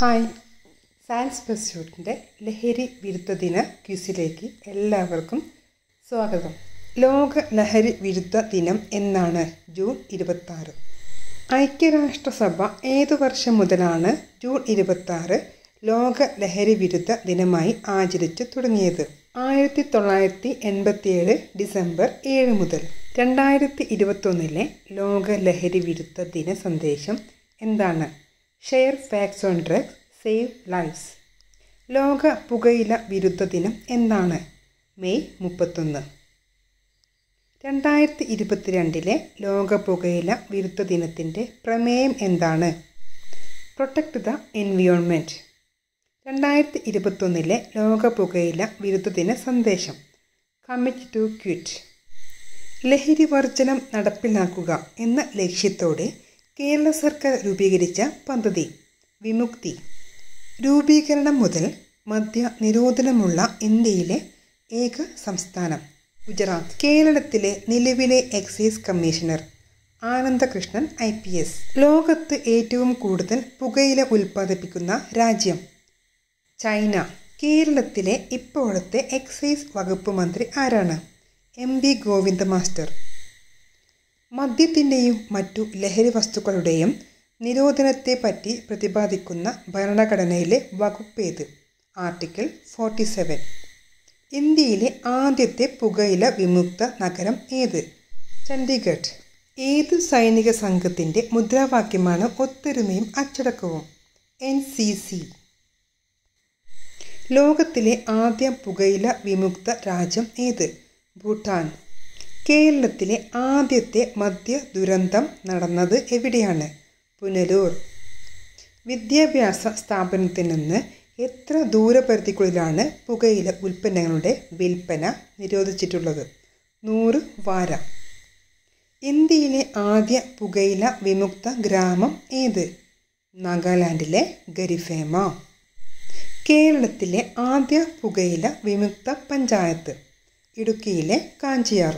hi science പസ്യൂട്ടിൻ്റെ ലഹരി വിരുദ്ധ ദിന ക്വിസിലേക്ക് എല്ലാവർക്കും സ്വാഗതം ലോക ലഹരി വിരുദ്ധ ദിനം എന്നാണ് ജൂൺ ഇരുപത്താറ് ഐക്യരാഷ്ട്രസഭ ഏതു വർഷം മുതലാണ് ജൂൺ ഇരുപത്താറ് ലോക ലഹരി വിരുദ്ധ ദിനമായി ആചരിച്ചു തുടങ്ങിയത് ആയിരത്തി തൊള്ളായിരത്തി എൺപത്തിയേഴ് ഡിസംബർ ഏഴ് മുതൽ രണ്ടായിരത്തി ഇരുപത്തൊന്നിലെ ലോക ലഹരി വിരുദ്ധ ദിന സന്ദേശം എന്താണ് share facts on drugs save lives ലോക പുകയില വിരുദ്ധ ദിനം എന്നാണ് മെയ് മുപ്പത്തൊന്ന് രണ്ടായിരത്തി ഇരുപത്തിരണ്ടിലെ ലോക പുകയില വിരുദ്ധ ദിനത്തിൻ്റെ പ്രമേയം എന്താണ് പ്രൊട്ടക്ട് ദ എൻവിയോൺമെൻറ്റ് രണ്ടായിരത്തി ഇരുപത്തൊന്നിലെ ലോക പുകയില വിരുദ്ധ ദിന സന്ദേശം കമ്മിറ്റ് ടു ക്വിറ്റ് ലഹരി വർജനം നടപ്പിലാക്കുക എന്ന ലക്ഷ്യത്തോടെ കേരള സർക്കാർ രൂപീകരിച്ച പദ്ധതി വിമുക്തി രൂപീകരണം മുതൽ മദ്യ നിരോധനമുള്ള ഇന്ത്യയിലെ ഏക സംസ്ഥാനം ഗുജറാത്ത് കേരളത്തിലെ നിലവിലെ excise commissioner Anandakrishnan I P S ലോകത്ത് ഏറ്റവും കൂടുതൽ പുകയില ഉൽപ്പാദിപ്പിക്കുന്ന രാജ്യം ചൈന കേരളത്തിലെ ഇപ്പോഴത്തെ എക്സൈസ് വകുപ്പ് മന്ത്രി ആരാണ് എം വി ഗോവിന്ദ മാസ്റ്റർ മദ്യത്തിൻ്റെയും മറ്റു ലഹരി വസ്തുക്കളുടെയും നിരോധനത്തെപ്പറ്റി പ്രതിപാദിക്കുന്ന ഭരണഘടനയിലെ വകുപ്പേത് ആർട്ടിക്കിൾ ഫോർട്ടി സെവൻ ഇന്ത്യയിലെ ആദ്യത്തെ പുകയില വിമുക്ത നഗരം ഏത് ചണ്ഡീഗഡ് ഏത് സൈനിക സംഘത്തിൻ്റെ മുദ്രാവാക്യമാണ് ഒത്തൊരുമയും അച്ചടക്കവും എൻ സി സി ലോകത്തിലെ ആദ്യ പുകയില വിമുക്ത രാജ്യം ഏത് ഭൂട്ടാൻ കേരളത്തിലെ ആദ്യത്തെ മദ്യ ദുരന്തം നടന്നത് എവിടെയാണ് പുനലൂർ വിദ്യാഭ്യാസ സ്ഥാപനത്തിൽ നിന്ന് എത്ര ദൂരപരിധിക്കുള്ളിലാണ് പുകയില ഉൽപ്പന്നങ്ങളുടെ വിൽപ്പന നിരോധിച്ചിട്ടുള്ളത് നൂറ് വാര ഇന്ത്യയിലെ ആദ്യ പുകയില വിമുക്ത ഗ്രാമം ഏത് നാഗാലാൻഡിലെ ഗരിഫേമ കേരളത്തിലെ ആദ്യ പുകയില വിമുക്ത പഞ്ചായത്ത് ഇടുക്കിയിലെ കാഞ്ചിയാർ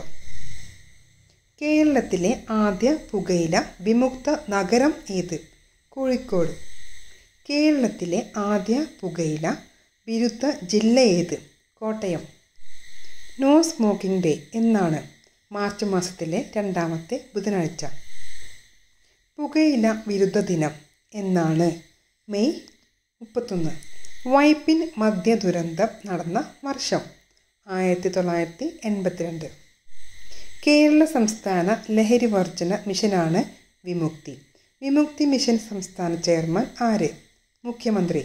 കേരളത്തിലെ ആദ്യ പുകയില വിമുക്ത നഗരം ഏത് കോഴിക്കോട് കേരളത്തിലെ ആദ്യ പുകയില വിരുദ്ധ ജില്ല ഏത് കോട്ടയം നോ സ്മോക്കിംഗ് ഡേ എന്നാണ് മാർച്ച് മാസത്തിലെ രണ്ടാമത്തെ ബുധനാഴ്ച പുകയില വിരുദ്ധ ദിനം എന്നാണ് മെയ് മുപ്പത്തൊന്ന് വൈപ്പിൻ മദ്യ ദുരന്തം നടന്ന വർഷം ആയിരത്തി തൊള്ളായിരത്തി എൺപത്തിരണ്ട് കേരള സംസ്ഥാന ലഹരി വർജന മിഷനാണ് വിമുക്തി വിമുക്തി മിഷൻ സംസ്ഥാന ചെയർമാൻ ആര് മുഖ്യമന്ത്രി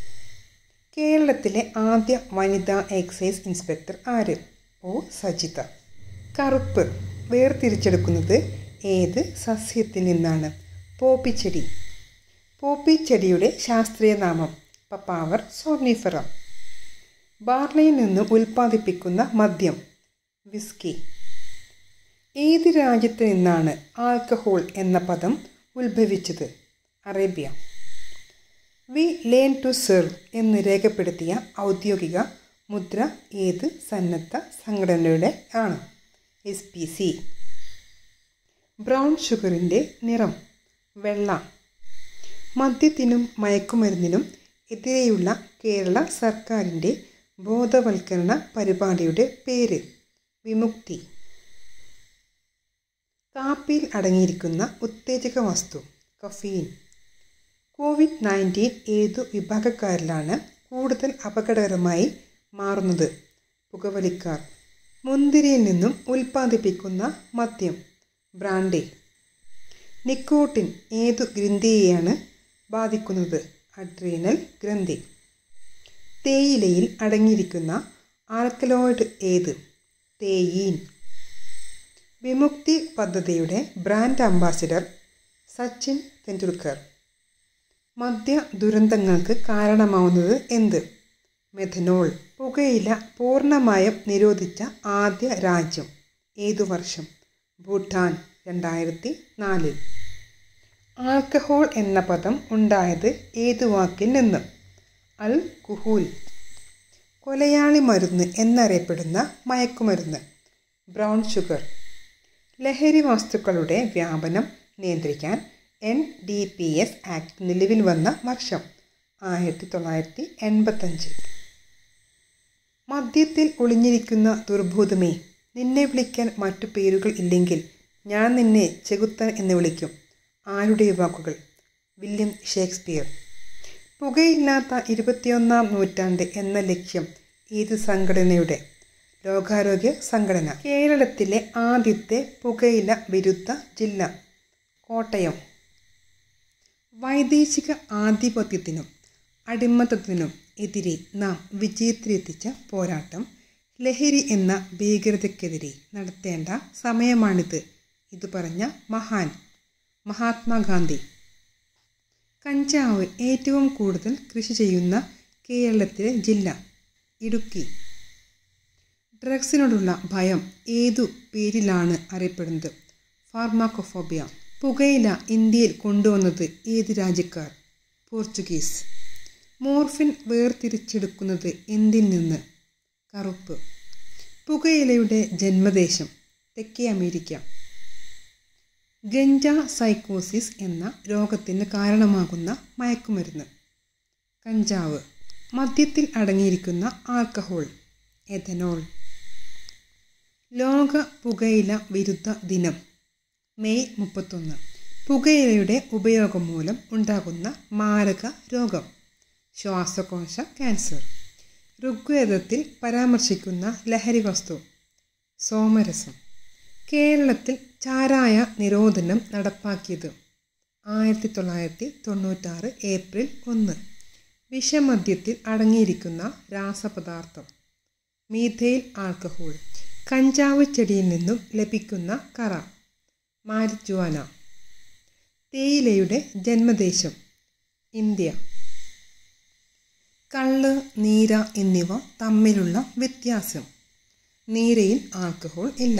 കേരളത്തിലെ ആദ്യ വനിതാ എക്സൈസ് ഇൻസ്പെക്ടർ ആര് ഒ സജിത കറുപ്പ് വേർതിരിച്ചെടുക്കുന്നത് ഏത് സസ്യത്തിൽ നിന്നാണ് പോപ്പിച്ചെടി പോപ്പിച്ചെടിയുടെ ശാസ്ത്രീയ നാമം പപ്പാവർ സോർണിഫറ ബാർലിയിൽ നിന്ന് ഉൽപ്പാദിപ്പിക്കുന്ന മദ്യം വിസ്കി ഏത് രാജ്യത്ത് നിന്നാണ് ആൽക്കഹോൾ എന്ന പദം ഉത്ഭവിച്ചത് Arabia we learn to serve എന്ന് രേഖപ്പെടുത്തിയ ഔദ്യോഗിക മുദ്ര ഏത് സന്നദ്ധ സംഘടനയുടെ ആണ് എസ് പി സി ബ്രൗൺ ഷുഗറിൻ്റെ നിറം വെള്ള മദ്യത്തിനും മയക്കുമരുന്നിനും എതിരെയുള്ള കേരള സർക്കാരിൻ്റെ ബോധവൽക്കരണ പരിപാടിയുടെ പേര് വിമുക്തി കാപ്പിയിൽ അടങ്ങിയിരിക്കുന്ന ഉത്തേജക വസ്തു കഫീൻ കോവിഡ് നയൻറ്റീൻ ഏതു വിഭാഗക്കാരിലാണ് കൂടുതൽ അപകടകരമായി മാറുന്നത് പുകവലിക്കാർ മുന്തിരിയിൽ നിന്നും ഉൽപ്പാദിപ്പിക്കുന്ന മദ്യം ബ്രാൻഡി നിക്കോട്ടിൻ ഏതു ഗ്രന്ഥിയെയാണ് ബാധിക്കുന്നത് അഡ്രീനൽ ഗ്രന്ഥി തേയിലയിൽ അടങ്ങിയിരിക്കുന്ന ആൽക്കലോയിഡ് ഏത് തേയീൻ വിമുക്തി പദ്ധതിയുടെ ബ്രാൻഡ് അംബാസിഡർ സച്ചിൻ തെണ്ടുൽക്കർ മദ്യ ദുരന്തങ്ങൾക്ക് കാരണമാവുന്നത് എന്ത് മെഥനോൾ പുകയില പൂർണ്ണമായും നിരോധിച്ച ആദ്യ രാജ്യം ഏതു വർഷം ഭൂട്ടാൻ രണ്ടായിരത്തി നാലിൽ ആൽക്കഹോൾ എന്ന പദം ഉണ്ടായത് ഏതു വാക്കിൽ നിന്ന് അൽ കുഹൂൽ കൊലയാളി മരുന്ന് എന്നറിയപ്പെടുന്ന മയക്കുമരുന്ന് ബ്രൗൺ ഷുഗർ ലഹരി വസ്തുക്കളുടെ വ്യാപനം നിയന്ത്രിക്കാൻ N D P S act നിലവിൽ വന്ന വർഷം ആയിരത്തി തൊള്ളായിരത്തി എൺപത്തഞ്ച് മദ്യത്തിൽ ഒളിഞ്ഞിരിക്കുന്ന ദുർഭൂതമേ നിന്നെ വിളിക്കാൻ മറ്റു പേരുകൾ ഇല്ലെങ്കിൽ ഞാൻ നിന്നെ ചെകുത്താൻ എന്ന് വിളിക്കും ആരുടെ വാക്കുകൾ വില്യം ഷേക്സ്പിയർ പുകയില്ലാത്ത ഇരുപത്തിയൊന്നാം നൂറ്റാണ്ട് എന്ന ലക്ഷ്യം ഏത് സംഘടനയുടെ ലോകാരോഗ്യ സംഘടന കേരളത്തിലെ ആദ്യത്തെ പുകയില വിരുദ്ധ ജില്ല കോട്ടയം വൈദേശിക ആധിപത്യത്തിനും അടിമത്തത്തിനും എതിരെ നാം വിജയത്തിലെത്തിച്ച പോരാട്ടം ലഹരി എന്ന ഭീകരതയ്ക്കെതിരെ നടത്തേണ്ട സമയമാണിത് ഇത് പറഞ്ഞ മഹാൻ മഹാത്മാഗാന്ധി കഞ്ചാവ് ഏറ്റവും കൂടുതൽ കൃഷി ചെയ്യുന്ന കേരളത്തിലെ ജില്ല ഇടുക്കി ഡ്രഗ്സിനോടുള്ള ഭയം ഏതു പേരിലാണ് അറിയപ്പെടുന്നത് ഫാർമാക്കോഫോബിയ പുകയില ഇന്ത്യയിൽ കൊണ്ടുവന്നത് ഏത് രാജ്യക്കാർ പോർച്ചുഗീസ് മോർഫിൻ വേർതിരിച്ചെടുക്കുന്നത് എന്തിൽ നിന്ന് കറുപ്പ് പുകയിലയുടെ ജന്മദേശം തെക്കേ അമേരിക്ക ഗഞ്ച സൈക്കോസിസ് എന്ന രോഗത്തിന് കാരണമാകുന്ന മയക്കുമരുന്ന് കഞ്ചാവ് മദ്യത്തിൽ അടങ്ങിയിരിക്കുന്ന ആൽക്കഹോൾ എഥനോൾ ലോക പുകയില വിരുദ്ധ ദിനം മെയ് മുപ്പത്തൊന്ന് പുകയിലയുടെ ഉപയോഗം മൂലം ഉണ്ടാകുന്ന മാരക രോഗം ശ്വാസകോശ ക്യാൻസർ ഋഗ്വേദത്തിൽ പരാമർശിക്കുന്ന ലഹരി വസ്തു സോമരസം കേരളത്തിൽ ചാരായ നിരോധനം നടപ്പാക്കിയത് ആയിരത്തി തൊള്ളായിരത്തി തൊണ്ണൂറ്റാറ് ഏപ്രിൽ ഒന്ന് വിഷമദ്യത്തിൽ അടങ്ങിയിരിക്കുന്ന രാസപദാർത്ഥം മീഥെയിൽ ആൽക്കഹോൾ കഞ്ചാവ് ചെടിയിൽ നിന്നും ലഭിക്കുന്ന കറ മാരിജുവാന തേയിലയുടെ ജന്മദേശം ഇന്ത്യ കള്ള് നീര എന്നിവ തമ്മിലുള്ള വ്യത്യാസം നീരയിൽ ആൽക്കഹോൾ ഇല്ല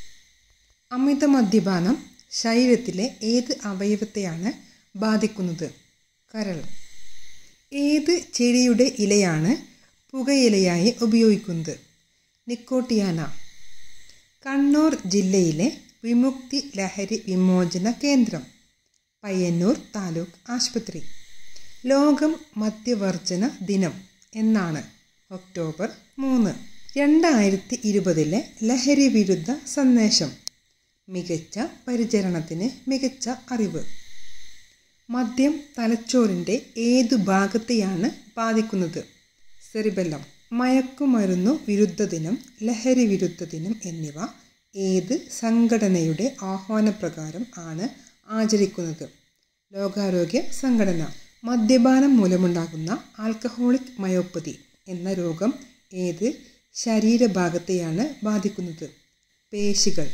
അമിത മദ്യപാനം ശരീരത്തിലെ ഏത് അവയവത്തെയാണ് ബാധിക്കുന്നത് കരൾ ഏത് ചെടിയുടെ ഇലയാണ് പുകയിലയായി ഉപയോഗിക്കുന്നത് നിക്കോട്ടിയാന കണ്ണൂർ ജില്ലയിലെ വിമുക്തി ലഹരി വിമോചന കേന്ദ്രം പയ്യന്നൂർ താലൂക്ക് ആശുപത്രി ലോകം മദ്യവർജന ദിനം എന്നാണ് ഒക്ടോബർ മൂന്ന് രണ്ടായിരത്തി ഇരുപതിലെ ലഹരി വിരുദ്ധ സന്ദേശം മികച്ച പരിചരണത്തിന് മികച്ച അറിവ് മദ്യം തലച്ചോറിൻ്റെ ഏതു ഭാഗത്തെയാണ് ബാധിക്കുന്നത് സെറിബെല്ലം മയക്കുമരുന്നു വിരുദ്ധ ദിനം ലഹരി വിരുദ്ധ ദിനം എന്നിവ ഏത് സംഘടനയുടെ ആഹ്വാനപ്രകാരം ആണ് ആചരിക്കുന്നത് ലോകാരോഗ്യ സംഘടന മദ്യപാനം മൂലമുണ്ടാകുന്ന ആൽക്കഹോളിക് മയോപ്പതി എന്ന രോഗം ഏത് ശരീരഭാഗത്തെയാണ് ബാധിക്കുന്നത് പേശികൾ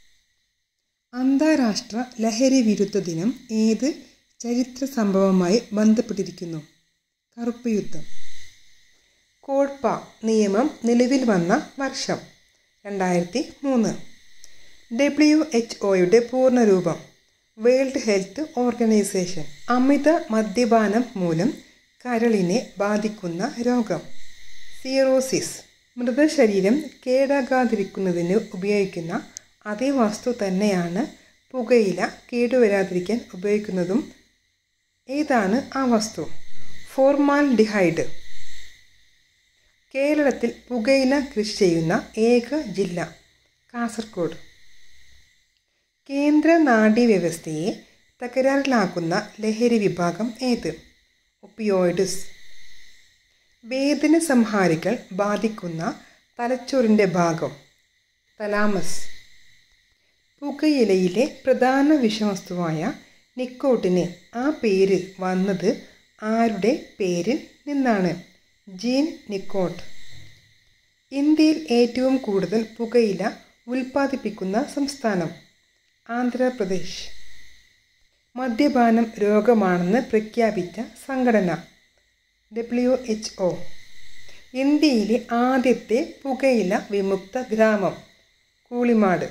അന്താരാഷ്ട്ര ലഹരി വിരുദ്ധ ദിനം ഏത് ചരിത്ര സംഭവവുമായി ബന്ധപ്പെട്ടിരിക്കുന്നു കറുപ്പ് യുദ്ധം കോഡ്പ നിയമം നിലവിൽ വന്ന വർഷം രണ്ടായിരത്തി മൂന്ന് ഡബ്ല്യു എച്ച് ഒയുടെ പൂർണ്ണരൂപം വേൾഡ് ഹെൽത്ത് ഓർഗനൈസേഷൻ അമിത മദ്യപാനം മൂലം കരളിനെ ബാധിക്കുന്ന രോഗം സീറോസിസ് മൃതശരീരം കേടാകാതിരിക്കുന്നതിന് ഉപയോഗിക്കുന്ന അതേ വസ്തു തന്നെയാണ് പുകയില കേടുവരാതിരിക്കാൻ ഉപയോഗിക്കുന്നതും ഏതാണ് ആ വസ്തു ഫോർമാൽഡിഹൈഡ് കേരളത്തിൽ പുകയില കൃഷി ചെയ്യുന്ന ഏക ജില്ല കാസർഗോഡ് കേന്ദ്ര നാഡീവ്യവസ്ഥയെ തകരാറിലാക്കുന്ന ലഹരി വിഭാഗം ഏത് ഒപ്പിയോയിഡ്സ് വേദന സംഹാരികൾ ബാധിക്കുന്ന തലച്ചോറിൻ്റെ ഭാഗം തലാമസ് പുകയിലയിലെ പ്രധാന വിഷവസ്തുവായ നിക്കോട്ടിന് ആ പേര് വന്നത് ആരുടെ പേരിൽ നിന്നാണ് ജീൻ നിക്കോട്ട് ഇന്ത്യയിൽ ഏറ്റവും കൂടുതൽ പുകയില ഉൽപ്പാദിപ്പിക്കുന്ന സംസ്ഥാനം ആന്ധ്രാപ്രദേശ് മദ്യപാനം രോഗമാണെന്ന് പ്രഖ്യാപിച്ച സംഘടന ഡബ്ല്യു എച്ച് ഒ ഇന്ത്യയിലെ ആദ്യത്തെ പുകയില വിമുക്ത ഗ്രാമം കൂളിമാട്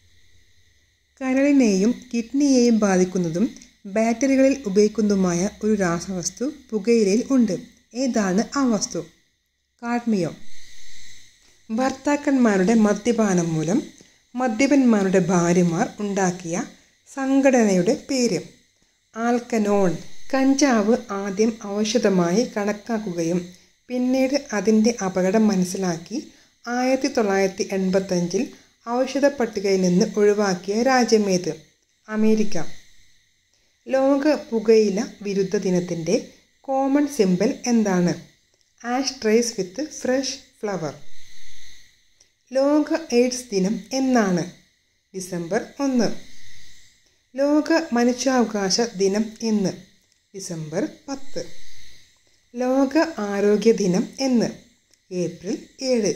കരളിനെയും കിഡ്നിയെയും ബാധിക്കുന്നതും ബാറ്ററികളിൽ ഉപയോഗിക്കുന്നതുമായ ഒരു രാസവസ്തു പുകയിലയിൽ ഉണ്ട് ഏതാണ് ആ വസ്തു കാഡ്മിയം ഭർത്താക്കന്മാരുടെ മദ്യപാനം മൂലം മദ്യപന്മാരുടെ ഭാര്യമാർ ഉണ്ടാക്കിയ സംഘടനയുടെ പേര് ആൽക്കനോൺ കഞ്ചാവ് ആദ്യം ഔഷധമായി കണക്കാക്കുകയും പിന്നീട് അതിൻ്റെ അപകടം മനസ്സിലാക്കി ആയിരത്തി തൊള്ളായിരത്തി എൺപത്തഞ്ചിൽ ഔഷധ പട്ടികയിൽ നിന്ന് ഒഴിവാക്കിയ രാജ്യമേത് അമേരിക്ക ലോക പുകയില വിരുദ്ധ ദിനത്തിൻ്റെ കോമൺ സിമ്പൽ എന്താണ് ashtrays with fresh flower ലോക എയ്ഡ്സ് ദിനം എന്നാണ് ഡിസംബർ ഒന്ന് ലോക മനുഷ്യാവകാശ ദിനം എന്ന് ഡിസംബർ പത്ത് ലോക ആരോഗ്യ ദിനം എന്ന് ഏപ്രിൽ ഏഴ്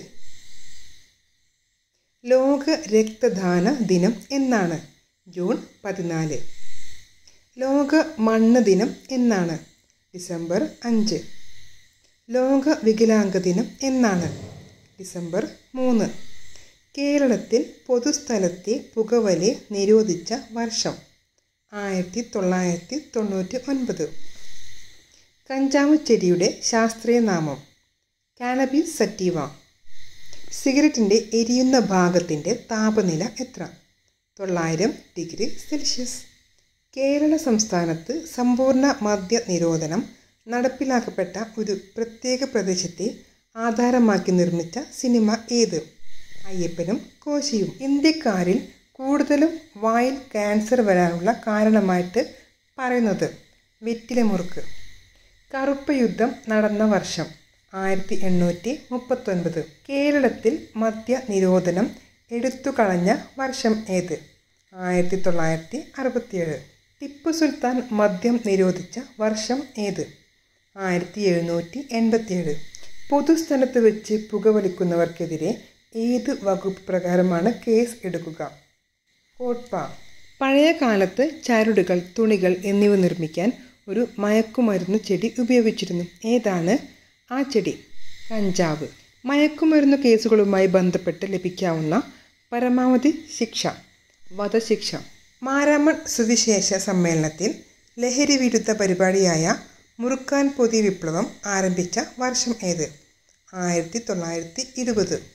ലോക രക്തദാന ദിനം എന്നാണ് ജൂൺ പതിനാല് ലോക മണ്ണ് ദിനം എന്നാണ് ഡിസംബർ അഞ്ച് ലോക വികലാംഗ ദിനം എന്നാണ് ഡിസംബർ മൂന്ന് കേരളത്തിൽ പൊതുസ്ഥലത്തെ പുകവലി നിരോധിച്ച വർഷം ആയിരത്തി തൊള്ളായിരത്തി തൊണ്ണൂറ്റി ഒൻപത് കഞ്ചാവ് ചെടിയുടെ ശാസ്ത്രീയ നാമം കാനബീസ് സറ്റീവ സിഗരറ്റിൻ്റെ എരിയുന്ന ഭാഗത്തിൻ്റെ താപനില എത്ര തൊള്ളായിരം ഡിഗ്രി സെൽഷ്യസ് കേരള സംസ്ഥാനത്ത് സമ്പൂർണ്ണ മദ്യ നിരോധനം നടപ്പിലാക്കപ്പെട്ട ഒരു പ്രത്യേക പ്രദേശത്തെ ആധാരമാക്കി നിർമ്മിച്ച സിനിമ ഏത് അയ്യപ്പനും കോശിയും ഇന്ത്യക്കാരിൽ കൂടുതലും വായിൽ ക്യാൻസർ വരാനുള്ള കാരണമായിട്ട് പറയുന്നത് വെറ്റിലമുറുക്ക് കറുപ്പ് യുദ്ധം നടന്ന വർഷം ആയിരത്തി എണ്ണൂറ്റി മുപ്പത്തൊൻപത് കേരളത്തിൽ മദ്യ നിരോധനം എടുത്തു കളഞ്ഞ വർഷം ഏത് ആയിരത്തി തൊള്ളായിരത്തി അറുപത്തിയേഴ് ടിപ്പു സുൽത്താൻ മദ്യം നിരോധിച്ച വർഷം ഏത് ആയിരത്തി എഴുന്നൂറ്റി എൺപത്തിയേഴ് പൊതുസ്ഥലത്ത് വെച്ച് പുകവലിക്കുന്നവർക്കെതിരെ ഏത് വകുപ്പ് പ്രകാരമാണ് കേസ് എടുക്കുക കോട്ട്പ പഴയ കാലത്ത് ചരടുകൾ തുണികൾ എന്നിവ നിർമ്മിക്കാൻ ഒരു മയക്കുമരുന്ന് ചെടി ഉപയോഗിച്ചിരുന്നു ഏതാണ് ആ ചെടി കഞ്ചാവ് മയക്കുമരുന്ന് കേസുകളുമായി ബന്ധപ്പെട്ട് ലഭിക്കാവുന്ന പരമാവധി ശിക്ഷ വധശിക്ഷ മാരാമൺ സുവിശേഷ സമ്മേളനത്തിൽ ലഹരി വിരുദ്ധ പരിപാടിയായ മുറുക്കാൻ പൊതി വിപ്ലവം ആരംഭിച്ച വർഷം ഏത് ആയിരത്തി തൊള്ളായിരത്തി ഇരുപത്